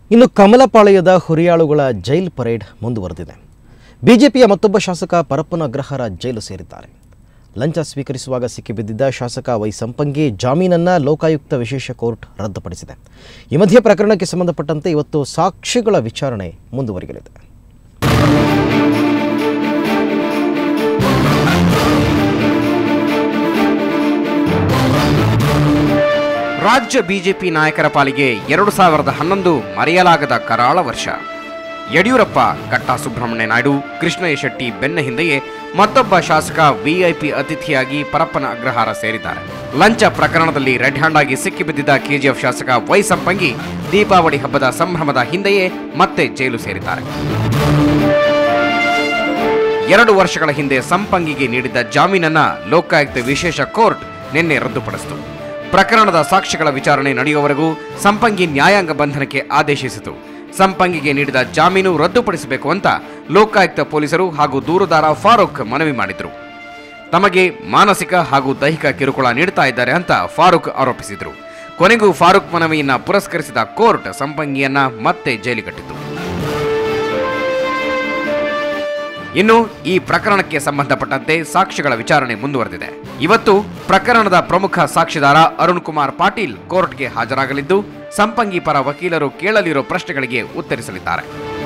ಇನ್ನು ಕಮಲಪಾಳ್ಯದ ಹುರಿಯಾಳುಗಳ jail parade ಮುಂದುವರೆದಿದೆ ಬಿಜೆಪಿಯ ಮತ್ತೊಬ್ಬ ಶಾಸಕ ಪರಪ್ಪನ ಅಗ್ರಹಾರ ಜೈಲು ಸೇರಿದ್ದಾರೆ ಲಂಚ ಸ್ವೀಕರಿಸುವಾಗ ಸಿಕ್ಕಿಬಿದ್ದಿದ್ದ ಶಾಸಕ ವೈ ಸಂಪಂಗಿ ಜಾಮೀನನ್ನ ಲೋಕಾಯುಕ್ತ ವಿಶೇಷ ಕೋರ್ಟ್ ರದ್ದುಪಡಿಸಿದೆ ಈ ಮಧ್ಯೆ ಪ್ರಕರಣಕ್ಕೆ ಸಂಬಂಧಪಟ್ಟಂತೆ ಇವತ್ತು ಸಾಕ್ಷಿಗಳ ವಿಚಾರಣೆ ಮುಂದುವರಿಯಲಿದೆ ರಾಜ್ಯ ಬಿಜೆಪಿ ನಾಯಕರ ಪಾಲಿಗೆ ಎರಡು ಸಾವಿರದ ಹನ್ನೊಂದು ಮರೆಯಲಾಗದ ಕರಾಳ ವರ್ಷ ಯಡಿಯೂರಪ್ಪ ಕಟ್ಟಾ ಸುಬ್ರಹ್ಮಣ್ಯ ನಾಯ್ಡು ಕೃಷ್ಣಯ್ಯ ಶೆಟ್ಟಿ ಬೆನ್ನ ಹಿಂದೆಯೇ ಮತ್ತೊಬ್ಬ ಶಾಸಕ ವಿಐಪಿ ಅತಿಥಿಯಾಗಿ ಪರಪ್ಪನ ಅಗ್ರಹಾರ ಸೇರಿದ್ದಾರೆ ಲಂಚ ಪ್ರಕರಣದಲ್ಲಿ ರೆಡ್ ಹ್ಯಾಂಡ್ ಆಗಿ ಸಿಕ್ಕಿಬಿದ್ದಿದ್ದ ಕೆಜಿಎಫ್ ಶಾಸಕ ವೈ ಸಂಪಂಗಿ ದೀಪಾವಳಿ ಹಬ್ಬದ ಸಂಭ್ರಮದ ಹಿಂದೆಯೇ ಮತ್ತೆ ಜೈಲು ಸೇರಿದ್ದಾರೆ ಎರಡು ವರ್ಷಗಳ ಹಿಂದೆ ಸಂಪಂಗಿಗೆ ನೀಡಿದ್ದ ಜಾಮೀನನ್ನ ಲೋಕಾಯುಕ್ತ ವಿಶೇಷ ಕೋರ್ಟ್ ನಿನ್ನೆ ರದ್ದುಪಡಿಸಿತು ಪ್ರಕರಣದ ಸಾಕ್ಷಿಗಳ ವಿಚಾರಣೆ ನಡೆಯುವವರೆಗೂ ಸಂಪಂಗಿ ನ್ಯಾಯಾಂಗ ಬಂಧನಕ್ಕೆ ಆದೇಶಿಸಿತು ಸಂಪಂಗಿಗೆ ನೀಡಿದ ಜಾಮೀನು ರದ್ದುಪಡಿಸಬೇಕು ಅಂತ ಲೋಕಾಯುಕ್ತ ಪೊಲೀಸರು ಹಾಗೂ ದೂರುದಾರ ಫಾರೂಕ್ ಮನವಿ ಮಾಡಿದ್ರು ತಮಗೆ ಮಾನಸಿಕ ಹಾಗೂ ದೈಹಿಕ ಕಿರುಕುಳ ನೀಡ್ತಾ ಇದ್ದಾರೆ ಅಂತ ಫಾರೂಕ್ ಆರೋಪಿಸಿದ್ರು ಕೊನೆಗೂ ಫಾರೂಕ್ ಮನವಿಯನ್ನ ಪುರಸ್ಕರಿಸಿದ ಕೋರ್ಟ್ ಸಂಪಂಗಿಯನ್ನ ಮತ್ತೆ ಜೈಲಿಗಟ್ಟಿತು ಇನ್ನು ಈ ಪ್ರಕರಣಕ್ಕೆ ಸಂಬಂಧಪಟ್ಟಂತೆ ಸಾಕ್ಷಿಗಳ ವಿಚಾರಣೆ ಮುಂದುವರೆದಿದೆ ಇವತ್ತು ಪ್ರಕರಣದ ಪ್ರಮುಖ ಸಾಕ್ಷಿದಾರ ಅರುಣ್ ಕುಮಾರ್ ಪಾಟೀಲ್ ಕೋರ್ಟ್ಗೆ ಹಾಜರಾಗಲಿದ್ದು ಸಂಪಂಗಿ ಪರ ವಕೀಲರು ಕೇಳಲಿರೋ ಪ್ರಶ್ನೆಗಳಿಗೆ ಉತ್ತರಿಸಲಿದ್ದಾರೆ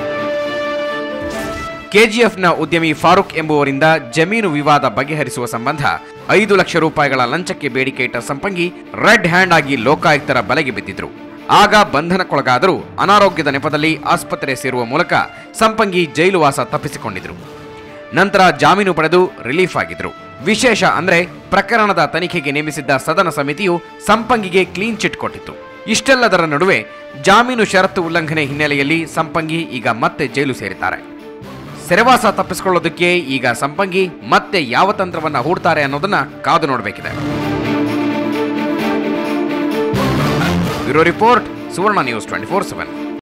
ಕೆಜಿಎಫ್ನ ಉದ್ಯಮಿ ಫಾರೂಕ್ ಎಂಬುವರಿಂದ ಜಮೀನು ವಿವಾದ ಬಗೆಹರಿಸುವ ಸಂಬಂಧ ಐದು ಲಕ್ಷ ರೂಪಾಯಿಗಳ ಲಂಚಕ್ಕೆ ಬೇಡಿಕೆ ಇಟ್ಟ ಸಂಪಂಗಿ ರೆಡ್ ಹ್ಯಾಂಡ್ ಆಗಿ ಲೋಕಾಯುಕ್ತರ ಬಲೆಗೆ ಬಿದ್ದಿದ್ರು ಆಗ ಬಂಧನಕ್ಕೊಳಗಾದರೂ ಅನಾರೋಗ್ಯದ ನೆಪದಲ್ಲಿ ಆಸ್ಪತ್ರೆ ಸೇರುವ ಮೂಲಕ ಸಂಪಂಗಿ ಜೈಲುವಾಸ ತಪ್ಪಿಸಿಕೊಂಡಿದ್ರು ನಂತರ ಜಾಮೀನು ಪಡೆದು ರಿಲೀಫ್ ಆಗಿದ್ರು ವಿಶೇಷ ಅಂದ್ರೆ ಪ್ರಕರಣದ ತನಿಖೆಗೆ ನೇಮಿಸಿದ್ದ ಸದನ ಸಮಿತಿಯು ಸಂಪಂಗಿಗೆ ಕ್ಲೀನ್ ಚಿಟ್ ಕೊಟ್ಟಿತ್ತು ಇಷ್ಟೆಲ್ಲದರ ನಡುವೆ ಜಾಮೀನು ಷರತ್ತು ಉಲ್ಲಂಘನೆ ಹಿನ್ನೆಲೆಯಲ್ಲಿ ಸಂಪಂಗಿ ಈಗ ಮತ್ತೆ ಜೈಲು ಸೇರಿದ್ದಾರೆ ಸೆರೆವಾಸ ತಪ್ಪಿಸಿಕೊಳ್ಳೋದಕ್ಕೆ ಈಗ ಸಂಪಂಗಿ ಮತ್ತೆ ಯಾವ ತಂತ್ರವನ್ನ ಹೂಡ್ತಾರೆ ಅನ್ನೋದನ್ನ ಕಾದು ನೋಡಬೇಕಿದೆ bureau report Suvarna news twenty four seven